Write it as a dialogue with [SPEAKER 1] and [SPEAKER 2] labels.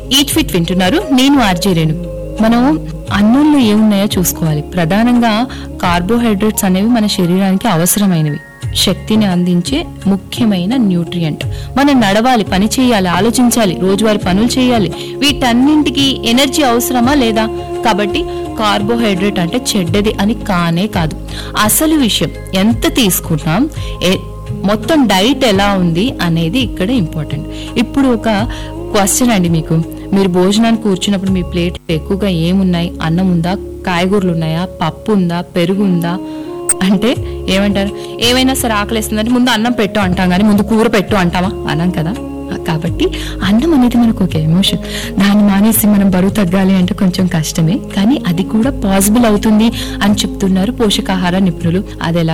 [SPEAKER 1] eat fit వింటున్నారు నేను RJ Renu మనం అన్నంలో ఏమున్నాయో చూసుకోవాలి ప్రధానంగా కార్బోహైడ్రేట్స్ అనేవి మన శరీరానికి అవసరమైనవి శక్తిని అందించే ముఖ్యమైన న్యూట్రియంట్ మనం నడవాలి పని చేయాలి ఆలోచించాలి రోజువారి పనులు చేయాలి వీటన్నింటికి ఎనర్జీ అవసరమా లేదా కాబట్టి కార్బోహైడ్రేట్ అంటే చెడ్డది అని కానే కాదు అసలు విషయం ఎంత తీసుకున్నాం ఏ- మొత్తం డైట్ ఎలా ఉంది అనేది ఇక్కడ ఇంపార్టెంట్ ఇప్పుడు ఒక క్వశ్చన్ అండి మీకు మీరు భోజనానికి కూర్చున్నప్పుడు మీ ప్లేట్ ఎక్కువగా ఏమున్నాయి అన్నం ఉందా కాయగూరలు ఉన్నాయా పప్పు ఉందా పెరుగు ఉందా అంటే ఏమంటారు ఏమైనా సరే ఆకలిస్తుందంటే ముందు అన్నం పెట్టు అంటాం కానీ ముందు కూర పెట్టు అంటామా అనం కదా కాబట్టి అన్నం అనేది మనకు ఒక ఎమోషన్ దాన్ని మానేసి మనం బరువు తగ్గాలి అంటే కొంచెం కష్టమే కానీ అది కూడా పాసిబుల్ అవుతుంది అని చెప్తున్నారు పోషకాహార నిపుణులు అది ఎలా